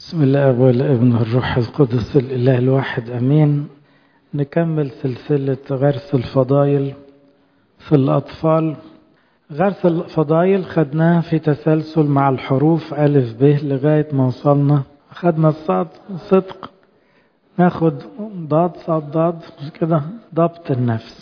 بسم الله والابن الروح القدس الإله الواحد أمين نكمل سلسلة غرس الفضايل في الأطفال غرس الفضايل خدناه في تسلسل مع الحروف ألف ب لغاية ما وصلنا خدنا الصاد صدق ناخد ضاد صاد ضاد كده ضبط النفس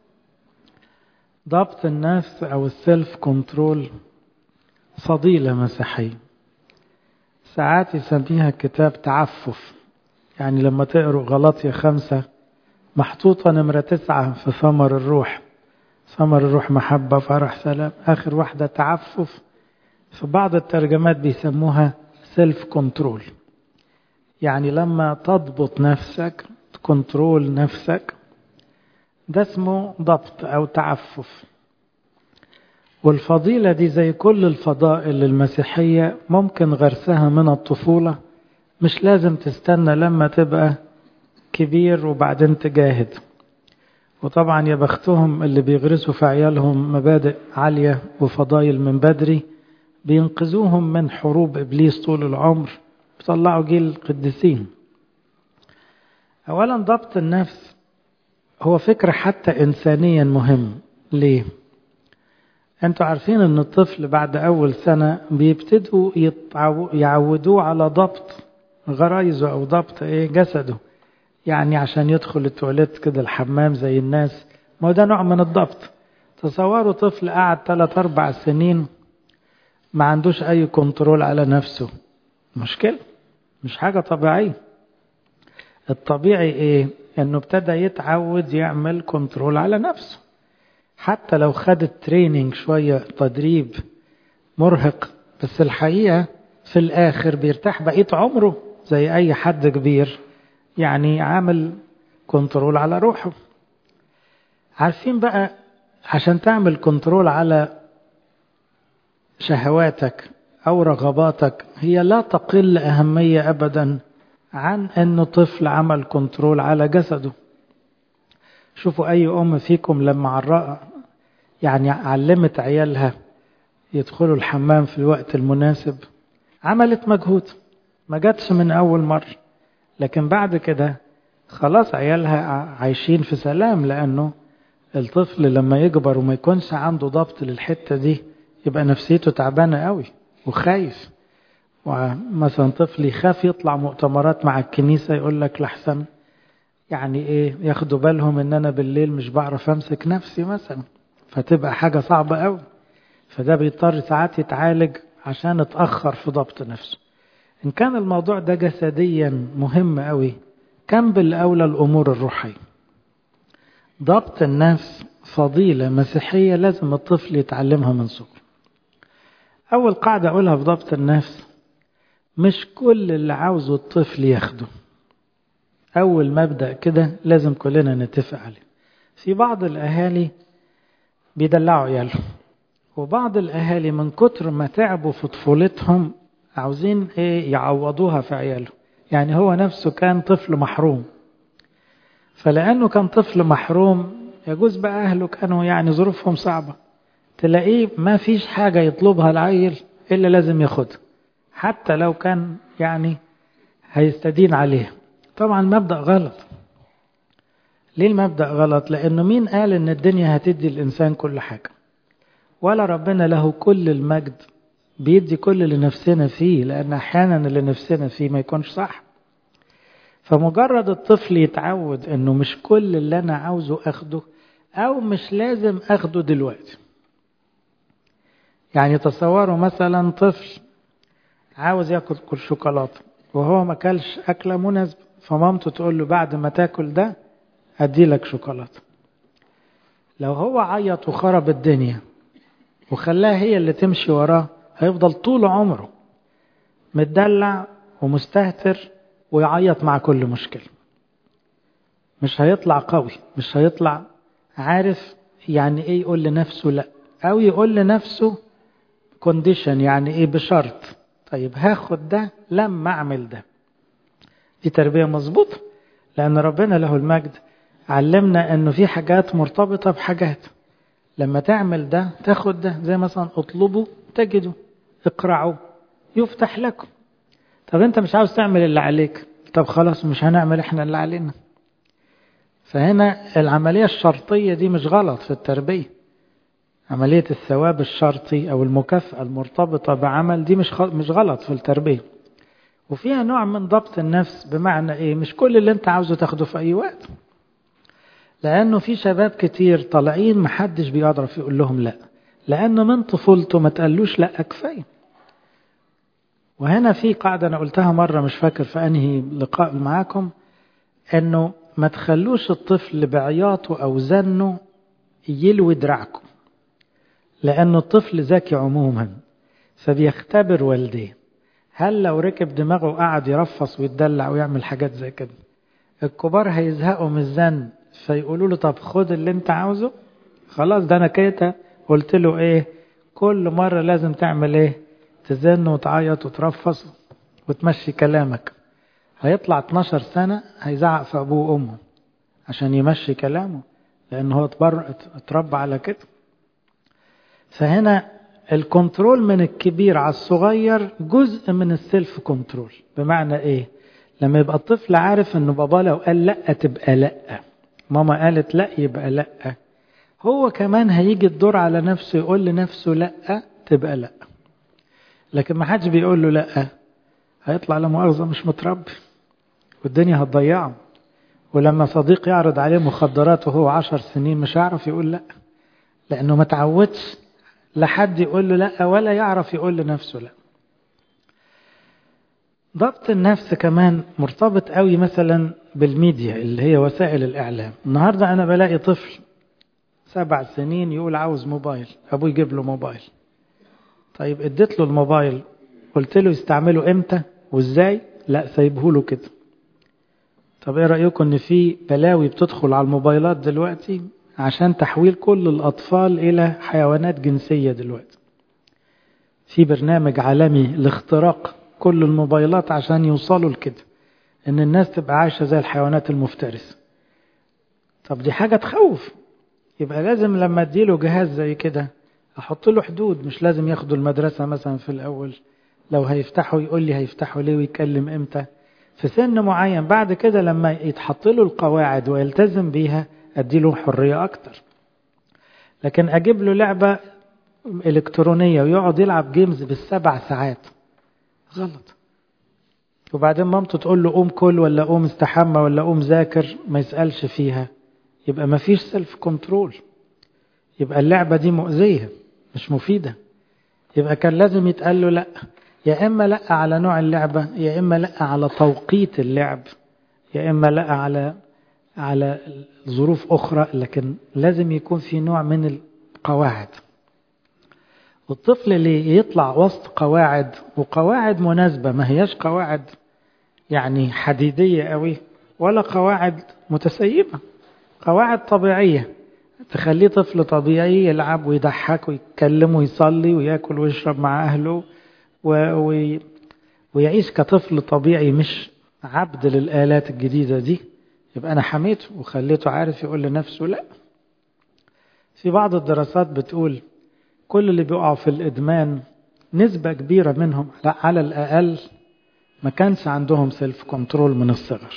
ضبط النفس أو السيلف كنترول فضيلة مسيحية ساعات يسميها كتاب تعفف يعني لما تقروا غلطية خمسة محطوطة نمرة تسعة في ثمر الروح ثمر الروح محبة فرح سلام آخر واحدة تعفف في بعض الترجمات بيسموها سيلف كنترول يعني لما تضبط نفسك كنترول نفسك ده اسمه ضبط أو تعفف والفضيلة دي زي كل الفضائل المسيحية ممكن غرسها من الطفولة مش لازم تستنى لما تبقى كبير وبعدين تجاهد وطبعا يا بختهم اللي بيغرسوا في عيالهم مبادئ عالية وفضائل من بدري بينقذوهم من حروب إبليس طول العمر بيطلعوا جيل قديسين أولا ضبط النفس هو فكرة حتى إنسانيا مهم ليه؟ انتوا عارفين ان الطفل بعد اول سنة بيبتدوا يعودوه على ضبط غرايزه او ضبط ايه جسده يعني عشان يدخل التواليت كده الحمام زي الناس ما هو ده نوع من الضبط تصوروا طفل قعد 3 4 سنين ما عندوش اي كنترول على نفسه مشكلة مش حاجة طبيعية الطبيعي ايه انه ابتدى يتعود يعمل كنترول على نفسه حتى لو خد التريننج شوية تدريب مرهق بس الحقيقة في الآخر بيرتاح بقية عمره زي أي حد كبير يعني عامل كنترول على روحه عارفين بقى عشان تعمل كنترول على شهواتك أو رغباتك هي لا تقل أهمية أبدا عن أنه طفل عمل كنترول على جسده شوفوا أي أم فيكم لما عرق يعني علمت عيالها يدخلوا الحمام في الوقت المناسب عملت مجهود ما جاتش من أول مرة لكن بعد كده خلاص عيالها عايشين في سلام لأنه الطفل لما يكبر وما يكونش عنده ضبط للحتة دي يبقى نفسيته تعبانة قوي وخايف ومثلا طفل يخاف يطلع مؤتمرات مع الكنيسة يقول لك لحسن يعني ايه ياخدوا بالهم ان انا بالليل مش بعرف امسك نفسي مثلا فتبقى حاجة صعبة قوي فده بيضطر ساعات يتعالج عشان اتأخر في ضبط نفسه إن كان الموضوع ده جسديا مهم قوي كم بالأولى الأمور الروحية ضبط النفس فضيلة مسيحية لازم الطفل يتعلمها من صغره أول قاعدة أقولها في ضبط النفس مش كل اللي عاوزه الطفل ياخده أول مبدأ كده لازم كلنا نتفق عليه في بعض الأهالي بيدلعوا عيالهم وبعض الأهالي من كتر ما تعبوا في طفولتهم عاوزين إيه يعوضوها في عياله يعني هو نفسه كان طفل محروم فلأنه كان طفل محروم يجوز بقى أهله كانوا يعني ظروفهم صعبة تلاقيه ما فيش حاجة يطلبها العيل إلا لازم ياخدها حتى لو كان يعني هيستدين عليها طبعا مبدأ غلط ليه المبدأ غلط لأنه مين قال إن الدنيا هتدي الإنسان كل حاجة ولا ربنا له كل المجد بيدي كل اللي نفسنا فيه لأن أحيانا اللي نفسنا فيه ما يكونش صح فمجرد الطفل يتعود إنه مش كل اللي أنا عاوزه أخده أو مش لازم أخده دلوقتي يعني تصوروا مثلا طفل عاوز ياكل كل شوكولاته وهو ما كلش أكلة مناسبة فمامته تقول له بعد ما تاكل ده أدي لك شوكولاتة لو هو عيط وخرب الدنيا وخلاها هي اللي تمشي وراه هيفضل طول عمره متدلع ومستهتر ويعيط مع كل مشكلة مش هيطلع قوي مش هيطلع عارف يعني ايه يقول لنفسه لا او يقول لنفسه كونديشن يعني ايه بشرط طيب هاخد ده لما اعمل ده دي تربية مظبوطة لأن ربنا له المجد علمنا أنه في حاجات مرتبطة بحاجات لما تعمل ده تاخد ده زي مثلا اطلبوا تجدوا اقرعوا يفتح لكم طب انت مش عاوز تعمل اللي عليك طب خلاص مش هنعمل احنا اللي علينا فهنا العملية الشرطية دي مش غلط في التربية عملية الثواب الشرطي أو المكافأة المرتبطة بعمل دي مش مش غلط في التربية وفيها نوع من ضبط النفس بمعنى إيه مش كل اللي أنت عاوزه تاخده في أي وقت لأنه في شباب كتير طالعين محدش بيقدر يقول لهم لا لأنه من طفولته ما تقلوش لا كفاية وهنا في قاعدة أنا قلتها مرة مش فاكر في أنهي لقاء معاكم أنه ما تخلوش الطفل بعياطه أو زنه يلوي دراعكم لأنه الطفل ذكي عموما فبيختبر والديه هل لو ركب دماغه وقعد يرفص ويتدلع ويعمل حاجات زي كده الكبار هيزهقوا من الزن فيقولوا له طب خد اللي انت عاوزه خلاص ده انا كده قلت له ايه كل مرة لازم تعمل ايه تزن وتعيط وترفص وتمشي كلامك هيطلع 12 سنة هيزعق في أبوه وأمه عشان يمشي كلامه لأن هو اتربى على كده فهنا الكنترول من الكبير على الصغير جزء من السيلف كنترول بمعنى ايه لما يبقى الطفل عارف ان بابا لو قال لا تبقى لا ماما قالت لا يبقى لا هو كمان هيجي الدور على نفسه يقول لنفسه لا تبقى لا لكن ما حدش بيقول له لا هيطلع لا مؤاخذه مش متربي والدنيا هتضيعه ولما صديق يعرض عليه مخدرات وهو عشر سنين مش هيعرف يقول لا لانه ما تعودش لحد يقول له لا ولا يعرف يقول لنفسه لا ضبط النفس كمان مرتبط قوي مثلا بالميديا اللي هي وسائل الإعلام النهاردة أنا بلاقي طفل سبع سنين يقول عاوز موبايل أبوه يجيب له موبايل طيب اديت له الموبايل قلت له يستعمله امتى وازاي لا سايبه له كده طب ايه رأيكم ان في بلاوي بتدخل على الموبايلات دلوقتي عشان تحويل كل الأطفال إلى حيوانات جنسية دلوقتي في برنامج عالمي لاختراق كل الموبايلات عشان يوصلوا لكده ان الناس تبقى عايشة زي الحيوانات المفترسة طب دي حاجة تخوف يبقى لازم لما اديله جهاز زي كده احط له حدود مش لازم ياخدوا المدرسة مثلا في الاول لو هيفتحوا يقول لي هيفتحوا ليه ويتكلم امتى في سن معين بعد كده لما يتحط له القواعد ويلتزم بيها اديله حرية اكتر لكن اجيب له لعبة الكترونية ويقعد يلعب جيمز بالسبع ساعات غلط وبعدين مامته تقول له قوم كل ولا قوم استحمى ولا قوم ذاكر ما يسألش فيها يبقى ما فيش سيلف كنترول يبقى اللعبة دي مؤذية مش مفيدة يبقى كان لازم يتقال له لا يا إما لا على نوع اللعبة يا إما لا على توقيت اللعب يا إما لا على على ظروف أخرى لكن لازم يكون في نوع من القواعد والطفل اللي يطلع وسط قواعد وقواعد مناسبة ما هياش قواعد يعني حديدية قوي ولا قواعد متسيبة قواعد طبيعية تخليه طفل طبيعي يلعب ويضحك ويتكلم ويصلي وياكل ويشرب مع أهله و... ويعيش كطفل طبيعي مش عبد للآلات الجديدة دي يبقى أنا حميته وخليته عارف يقول لنفسه لا في بعض الدراسات بتقول كل اللي بيقعوا في الإدمان نسبة كبيرة منهم على الأقل ما كانش عندهم سيلف كنترول من الصغر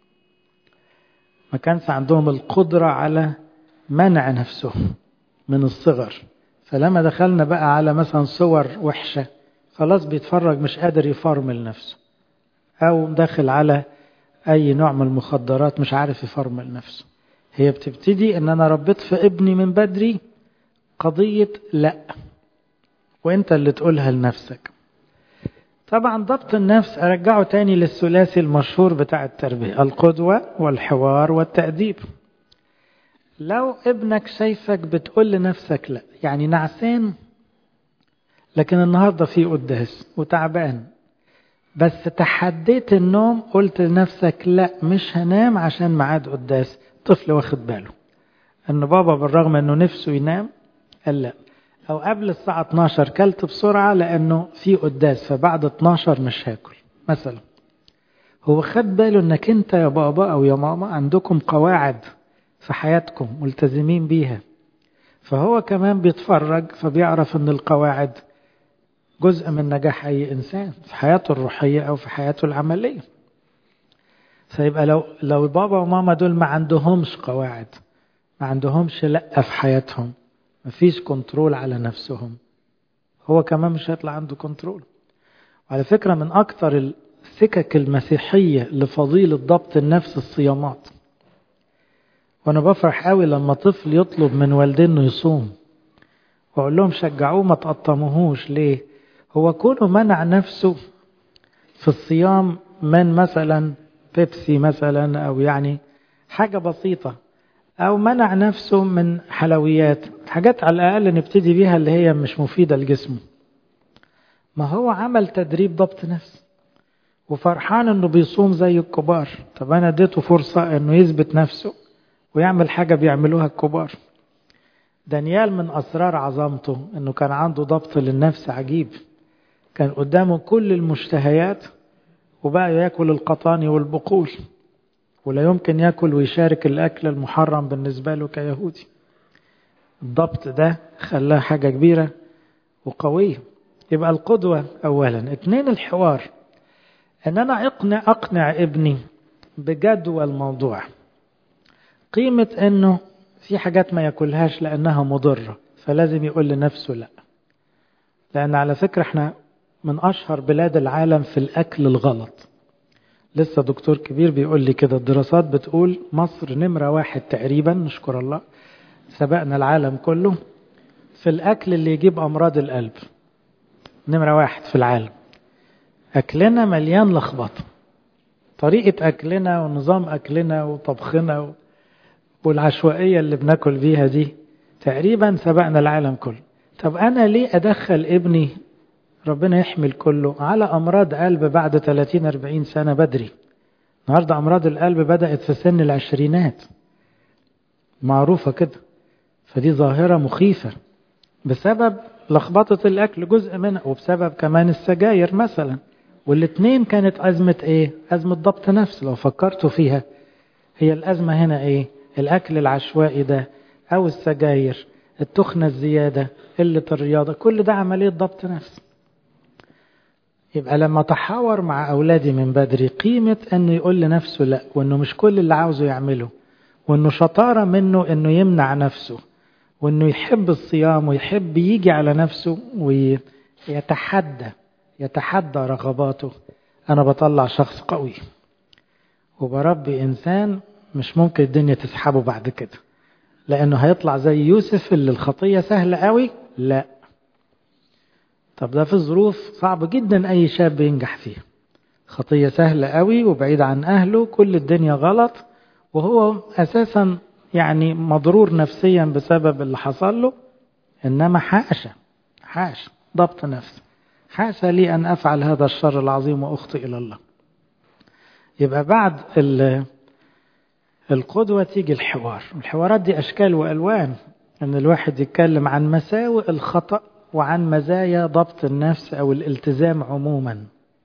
ما كانش عندهم القدرة على منع نفسهم من الصغر فلما دخلنا بقى على مثلا صور وحشة خلاص بيتفرج مش قادر يفرمل نفسه أو داخل على أي نوع من المخدرات مش عارف يفرمل نفسه هي بتبتدي إن أنا ربيت في ابني من بدري قضية لا وانت اللي تقولها لنفسك طبعا ضبط النفس ارجعه تاني للثلاثي المشهور بتاع التربية القدوة والحوار والتأديب لو ابنك شايفك بتقول لنفسك لا يعني نعسان لكن النهاردة في قداس وتعبان بس تحديت النوم قلت لنفسك لا مش هنام عشان ميعاد قداس طفل واخد باله ان بابا بالرغم انه نفسه ينام قال لا او قبل الساعة 12 كلت بسرعة لانه في قداس فبعد 12 مش هاكل مثلا هو خد باله انك انت يا بابا او يا ماما عندكم قواعد في حياتكم ملتزمين بيها فهو كمان بيتفرج فبيعرف ان القواعد جزء من نجاح أي إنسان في حياته الروحية أو في حياته العملية فيبقى لو لو بابا وماما دول ما عندهمش قواعد ما عندهمش لأ في حياتهم ما فيش كنترول على نفسهم هو كمان مش هيطلع عنده كنترول وعلى فكرة من أكتر السكك المسيحية لفضيلة ضبط النفس الصيامات وأنا بفرح قوي لما طفل يطلب من والديه إنه يصوم وأقول لهم شجعوه ما تقطموهوش ليه؟ هو كونه منع نفسه في الصيام من مثلا بيبسي مثلا أو يعني حاجة بسيطة أو منع نفسه من حلويات حاجات على الأقل نبتدي بيها اللي هي مش مفيدة لجسمه ما هو عمل تدريب ضبط نفس وفرحان انه بيصوم زي الكبار طب انا اديته فرصة انه يثبت نفسه ويعمل حاجة بيعملوها الكبار دانيال من اسرار عظمته انه كان عنده ضبط للنفس عجيب كان قدامه كل المشتهيات وبقى ياكل القطاني والبقول ولا يمكن ياكل ويشارك الاكل المحرم بالنسبة له كيهودي الضبط ده خلاه حاجة كبيرة وقوية يبقى القدوة أولا اثنين الحوار ان انا اقنع اقنع ابني بجدوى الموضوع قيمة انه في حاجات ما ياكلهاش لانها مضرة فلازم يقول لنفسه لا لان على فكرة احنا من اشهر بلاد العالم في الاكل الغلط لسه دكتور كبير بيقول لي كده الدراسات بتقول مصر نمرة واحد تقريبا نشكر الله سبقنا العالم كله في الاكل اللي يجيب امراض القلب نمرة واحد في العالم أكلنا مليان لخبطة طريقة أكلنا ونظام أكلنا وطبخنا والعشوائية اللي بناكل بيها دي تقريبا سبقنا العالم كله طب أنا ليه أدخل ابني ربنا يحمل كله على أمراض قلب بعد 30-40 سنة بدري النهاردة أمراض القلب بدأت في سن العشرينات معروفة كده فدي ظاهرة مخيفة بسبب لخبطة الأكل جزء منها وبسبب كمان السجاير مثلا والاثنين كانت أزمة إيه؟ أزمة ضبط نفس لو فكرتوا فيها هي الأزمة هنا إيه؟ الأكل العشوائي ده أو السجاير التخنة الزيادة قلة الرياضة كل ده عملية ضبط نفس يبقى لما تحاور مع أولادي من بدري قيمة أنه يقول لنفسه لا وأنه مش كل اللي عاوزه يعمله وأنه شطارة منه أنه يمنع نفسه وأنه يحب الصيام ويحب يجي على نفسه ويتحدى يتحدى رغباته أنا بطلع شخص قوي وبربي إنسان مش ممكن الدنيا تسحبه بعد كده لأنه هيطلع زي يوسف اللي الخطية سهلة قوي لا طب ده في ظروف صعب جدا أي شاب ينجح فيها خطية سهلة قوي وبعيد عن أهله كل الدنيا غلط وهو أساسا يعني مضرور نفسيا بسبب اللي حصل له إنما حاشا حاشا ضبط نفس حاشا لي أن أفعل هذا الشر العظيم وأخطئ إلى الله يبقى بعد القدوة تيجي الحوار الحوارات دي أشكال وألوان أن الواحد يتكلم عن مساوئ الخطأ وعن مزايا ضبط النفس أو الالتزام عموما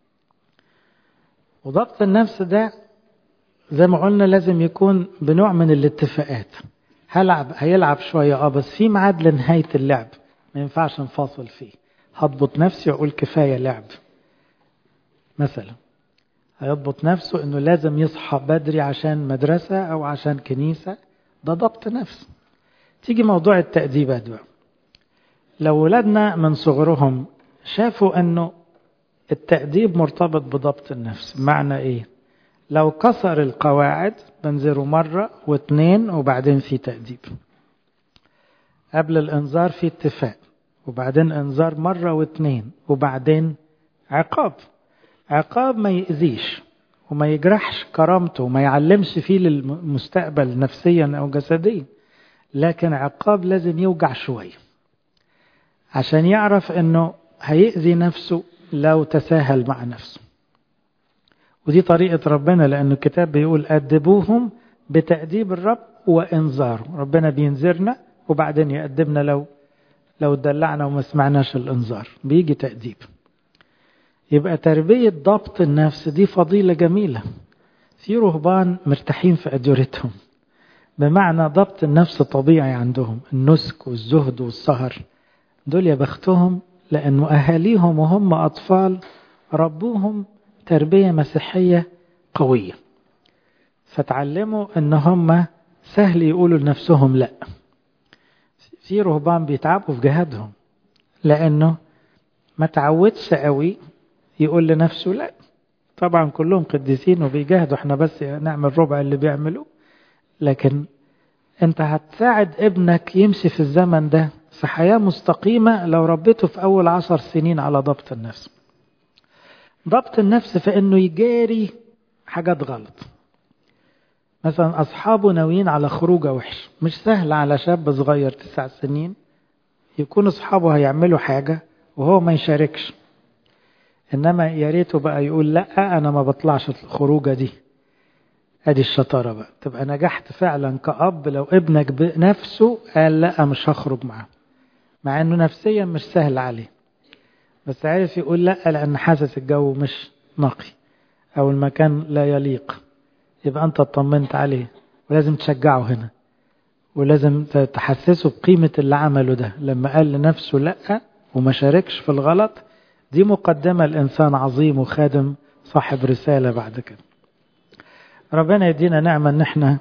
وضبط النفس ده زي ما قلنا لازم يكون بنوع من الاتفاقات هلعب هيلعب شوية اه بس في ميعاد لنهاية اللعب ما ينفعش نفاصل فيه هضبط نفسي واقول كفاية لعب مثلا هيضبط نفسه انه لازم يصحى بدري عشان مدرسة او عشان كنيسة ده ضبط نفس تيجي موضوع التأديبات بقى لو ولادنا من صغرهم شافوا انه التأديب مرتبط بضبط النفس معنى ايه لو كسر القواعد بنزره مرة واثنين وبعدين في تأديب قبل الانذار في اتفاق وبعدين انذار مرة واثنين وبعدين عقاب عقاب ما يأذيش وما يجرحش كرامته وما يعلمش فيه للمستقبل نفسيا أو جسديا لكن عقاب لازم يوجع شوية عشان يعرف انه هيأذي نفسه لو تساهل مع نفسه ودي طريقة ربنا لأن الكتاب بيقول أدبوهم بتأديب الرب وإنذاره ربنا بينذرنا وبعدين يأدبنا لو لو اتدلعنا وما سمعناش الإنذار بيجي تأديب يبقى تربية ضبط النفس دي فضيلة جميلة في رهبان مرتاحين في أديرتهم بمعنى ضبط النفس طبيعي عندهم النسك والزهد والسهر دول يا بختهم لأنه أهاليهم وهم أطفال ربوهم تربية مسيحية قوية فتعلموا ان هم سهل يقولوا لنفسهم لا في رهبان بيتعبوا في جهادهم لانه ما تعودش قوي يقول لنفسه لا طبعا كلهم قديسين وبيجاهدوا احنا بس نعمل ربع اللي بيعملوه لكن انت هتساعد ابنك يمشي في الزمن ده في حياة مستقيمة لو ربيته في أول عشر سنين على ضبط النفس ضبط النفس في انه يجاري حاجات غلط مثلا اصحابه ناويين على خروجه وحش مش سهل على شاب صغير تسع سنين يكون اصحابه هيعملوا حاجه وهو ما يشاركش انما يا ريته بقى يقول لا انا ما بطلعش الخروجه دي ادي الشطاره بقى تبقى نجحت فعلا كأب لو ابنك بنفسه قال لا مش هخرج معاه مع انه نفسيا مش سهل عليه بس عارف يقول لا لان حاسس الجو مش نقي او المكان لا يليق يبقى انت اطمنت عليه ولازم تشجعه هنا ولازم تحسسه بقيمة اللي عمله ده لما قال لنفسه لا وما شاركش في الغلط دي مقدمة لإنسان عظيم وخادم صاحب رسالة بعد كده ربنا يدينا نعمة ان احنا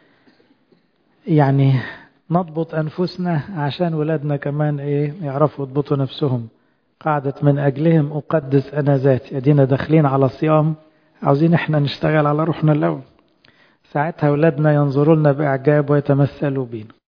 يعني نضبط انفسنا عشان ولادنا كمان ايه يعرفوا يضبطوا نفسهم قاعدة من اجلهم اقدس انا ذاتي ادينا داخلين على صيام عاوزين احنا نشتغل على روحنا الاول ساعتها اولادنا ينظروا لنا باعجاب ويتمثلوا بينا